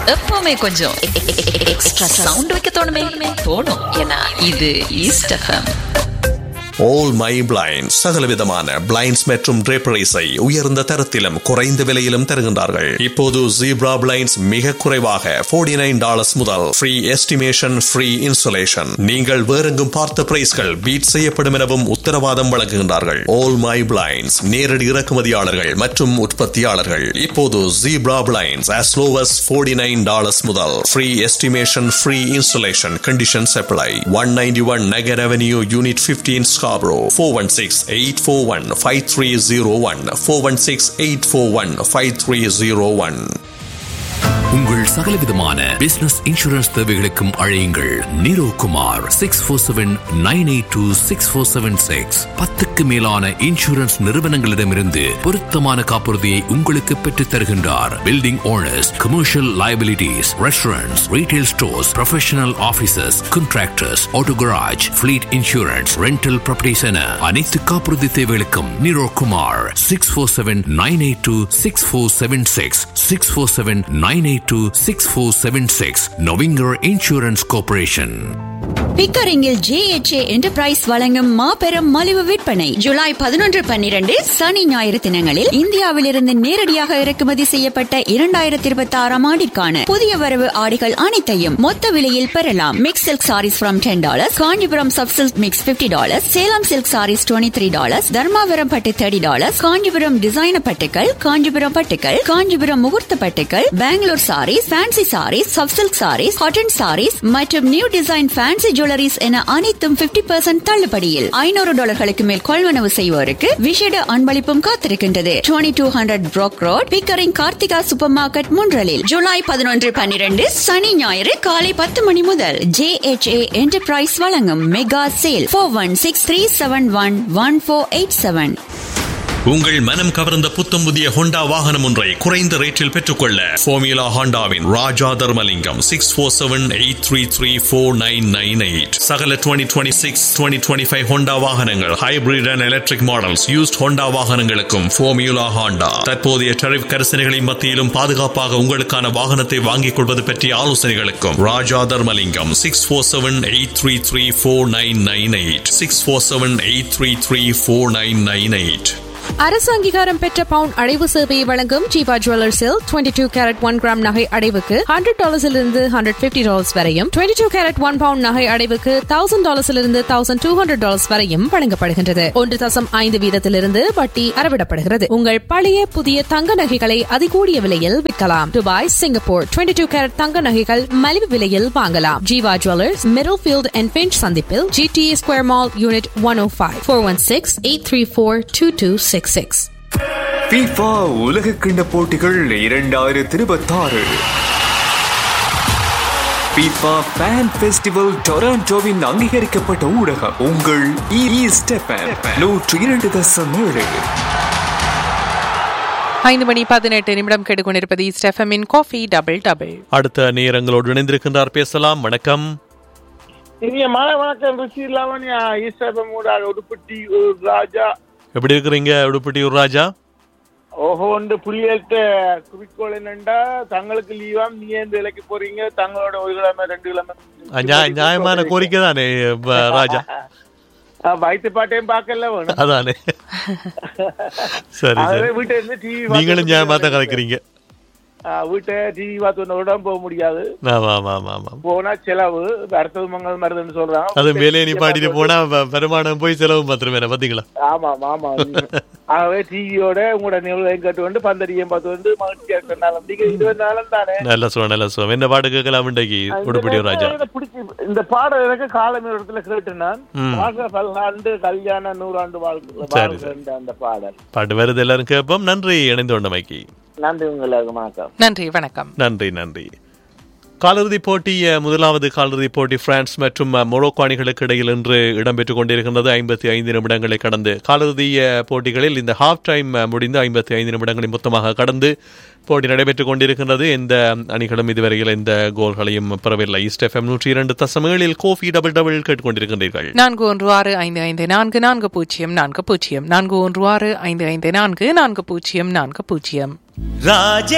எப்பவுமே கொஞ்சம் extra sound வைக்க தோணுமே தோணும் ஏன்னா இது East FM all my blind சகலவிதமான பிளைண்ட்ஸ் மற்றும் draperies-ஐ உயர்ந்த தரத்திலும் குறைந்த விலையிலும் தருகின்றார்கள் இப்போது ஜீப்ரா பிளைண்ட்ஸ் மிக குறைவாக 49 நைன் டாலர்ஸ் முதல் ஃப்ரீ எஸ்டிமேஷன் ஃப்ரீ இன்சுலேஷன் நீங்கள் வேறெங்கும் பார்த்த பிரைஸ்கள் பீட் செய்யப்படும் எனவும் உத்தரவாதம் வழங்குகின்றார்கள் ஆல் மை பிளைண்ட்ஸ் நேரடி இறக்குமதியாளர்கள் மற்றும் உற்பத்தியாளர்கள் இப்போது zebra blinds as low as 49 nine dollars முதல் free estimation free insulation conditions apply one ninety one Nugget avenue unit 15 Scarborough 416-841-5301 416-841-5301 உங்கள் சகலவிதமான பிசினஸ் இன்சூரன்ஸ் தேவைகளுக்கும் அழையுங்கள் Niro Kumar six four seven nine eight two six four seven six பத்துக்கு மேலான insurance நிறுவனங்களிடமிருந்து பொருத்தமான காப்புறுதியை உங்களுக்கு பெற்றுத் தருகின்றார் building owners commercial liabilities restaurants retail stores professional offices contractors auto garage fleet insurance rental properties என அனைத்து காப்புறுதி தேவைகளுக்கும் Niro Kumar six four seven nine eight two six four seven six six four seven nine eight two six four seven six நொவிங்கர் insurance corporation பிக்கரிங்கில் JHA enterprise வழங்கும் மாபெரும் மலிவு விற்பனை ஜூலை பதினொன்று பன்னிரண்டு சனி ஞாயிறு தினங்களில் இந்தியாவிலிருந்து நேரடியாக இறக்குமதி செய்யப்பட்ட இரண்டாயிரத்தி இருபத்தி ஆறாம் ஆண்டிற்கான புதிய வரவு ஆடைகள் அனைத்தையும் மொத்த விலையில் பெறலாம் mix silk sarees from ten dollars Kanchipuram soft silk mix fifty dollars Salem silk sarees twenty three dollars Dharmapuram பட்டு தேர்ட்டி டாலர்ஸ் காஞ்சிபுரம் டிசைனர் பட்டுக்கள் காஞ்சிபுரம் பட்டுக்கள் காஞ்சிபுரம் முகூர்த்த பட்டுக்கள் Bangalore sarees fancy sarees soft silk sarees cotton sarees மற்றும் நியூ டிசைன் ஃபேன்சி ஜுவல்லரிஸ் என அனைத்தும் 50% பர்சன்ட் தள்ளுபடியில் ஐநூறு டாலர்களுக்கு மேல் கொள்வனவு செய்வோருக்கு விசேட அன்பளிப்பும் காத்திருக்கின்றது twenty two hundred Brock road Pickering Karthika super market முன்றலில் ஜூலை பதினொன்று பன்னிரண்டு சனி ஞாயிறு காலை பத்து மணி முதல் ஜே எச் ஏ என்டர்பிரைஸ் வழங்கும் mega sale four one six three seven one one four eight seven உங்கள் மனம் கவர்ந்த புத்தம் புதிய ஹோண்டா வாகனம் ஒன்றை குறைந்த ரேட்டில் பெற்றுக்கொள்ள ஃபோமியூலா ஹோண்டாவின் Raja Dharmalingam six four seven eight three three four nine nine eight சகல twenty twenty six twenty twenty five Honda வாகனங்கள் hybrid and electric models used Honda வாகனங்களுக்கும் ஃபோமியூலா ஹோண்டா தற்போதைய டரிஃப் கரிசனைகளின் மத்தியிலும் பாதுகாப்பாக உங்களுக்கான வாகனத்தை வாங்கிக் கொள்வது பற்றிய ஆலோசனைகளுக்கும் Raja Dharmalingam six four seven eight three three four nine nine eight six four seven eight three three four nine nine eight அரசு அங்கீகாரம் பெற்ற பவுன் அடைவு சேவையை வழங்கும் ஜீவா ஜுவல்லர்ஸில் twenty two carat one gram நகை அடைவுக்கு ஹண்ட்ரட் டாலர்ஸிலிருந்து ஹண்ட்ரட் பிப்டி டாலர்ஸ் வரையும் twenty two carat one pound நகை அடைவுக்கு தௌசண்ட் டாலர்ஸிலிருந்து தௌசண்ட் டூ ஹண்ட்ரட் டாலர்ஸ் வரையும் வழங்கப்படுகின்றது ஒன்று தசம் ஐந்து வீதத்திலிருந்து வட்டி அறவிடப்படுகிறது உங்கள் பழைய புதிய தங்க நகைகளை அதிகூடிய விலையில் விற்கலாம் Dubai Singapore twenty two carat தங்க நகைகள் மலிவு விலையில் வாங்கலாம் Jeeva jewellers Middlefield and Finch சந்திப்பில் GTA square mall unit one O five four one six eight three four two two six six FIFA உலக கிண்ட போட்டிகள் இரண்டாயிரத்தி இருபத்தாறு FIFA ஃபேன் ஃபெஸ்டிவல் டொராண்டோவின் அங்கீகரிக்கப்பட்ட ஊடகம் உங்கள் ஈஸ்ட் நூற்றி இரண்டு தசம் ஏழு ஐந்து மணி பதினெட்டு நிமிடம் கேட்டுக்கொண்டிருப்பது ஸ்டெஃபமின் காஃபி டபுள் டபுள் அடுத்த நேரங்களோடு இணைந்திருக்கின்றார் பேசலாம் வணக்கம் இனிய மாலை வணக்கம் ருச்சி லாவண்யா ஈஸ்வரம் ஊடாக உடுப்பட்டி ஊர் ராஜா எப்படி இருக்கிறீங்க உடுப்பட்டியூர் ராஜா ஓஹோ இந்த புலிகள்கிட்ட குறிக்கோள் என்னண்டா தங்களுக்கு லீவாம் நீ எந்த வேலைக்கு போறீங்க தங்களோட ஒரு கிழமை ரெண்டு கிழமை அஹ் நியா- நியாயமான கோரிக்கை தானே ப- ராஜா ஆ, வயிற்று பாட்டையும் பார்க்கல வேணும் அதானே சரி அதே சரி வீட்டை இருந்து டிவி நீங்களும் நியாயமா தான் கலைக்கிறீங்க வீட்டை டிவி பார்த்து உடம்பு போக முடியாது ஆமா ஆமா ஆமா ஆமா போனா செலவு அடுத்தது மங்கள் மருதுன்னு சொல்றாங்க அது வேலையை நிப்பாட்டிட்டு போனா வ- வருமானம் போய் செலவு மாத்திரம் வேற பாத்தீங்களா ஆமா ஆமா ஆகவே டிவியோட உங்களோட நிகழ்வையும் கட்டு வந்து பந்தடியும் பார்த்து வந்து மகிழ்ச்சியா இருக்கிறனாலும் நீங்க இருபது நாளும் தானே நல்ல சுவம் நல்ல சுவம் என்ன பாட்டு கேட்கலாம் இன்றைக்கு உடுப்பட்டியூர் ராஜா எனக்கு பிடிச்சி இந்த பாடல் எனக்கு காலம் இடத்துல கேட்டு நான் வாழ்க பல்லாண்டு கல்யாண நூறாண்டு வாழ்க்கை சரி, வாழ்க அந்த பாடல் பாட்டு வருது எல்லாரும் கேட்போம் நன்றி இணைந்து கொண்டமைக்கு நன்றி உங்களுக்கு வணக்கம் நன்றி வணக்கம் நன்றி நன்றி காலிறுதிப் போட்டி அஹ், முதலாவது காலிறுதிப் போட்டி பிரான்ஸ் மற்றும் அஹ், மொரோக்கோ அணிகளுக்கு இடையில் இன்று இடம்பெற்றுக் கொண்டிருக்கின்றது ஐம்பத்தி ஐந்து நிமிடங்களை கடந்து காலிறுதி அஹ், போட்டிகளில் இந்த ஹாஃப் டைம் அஹ், முடிந்து ஐம்பத்தி ஐந்து நிமிடங்களை மொத்தமாக கடந்து போட்டி நடைபெற்றுக் கொண்டிருக்கின்றது எந்த அணிகளும் இதுவரையில் எந்த கோல்களையும் பெறவில்லை ஈஸ்ட் எஃப்எம் நூற்றி இரண்டு தசம் ஏழில் கோஃபி டபுள் டபுள் கேட்டுக்கொண்டிருக்கின்றீர்கள் நான்கு ஒன்று ஆறு ஐந்து ஐந்து நான்கு நான்கு பூஜ்ஜியம் நான்கு பூஜ்ஜியம் நான்கு ஒன்று ஆறு ஐந்து ஐந்து நான்கு நான்கு பூஜ்ஜியம் நான்கு பூஜ்ஜியம் ராஜ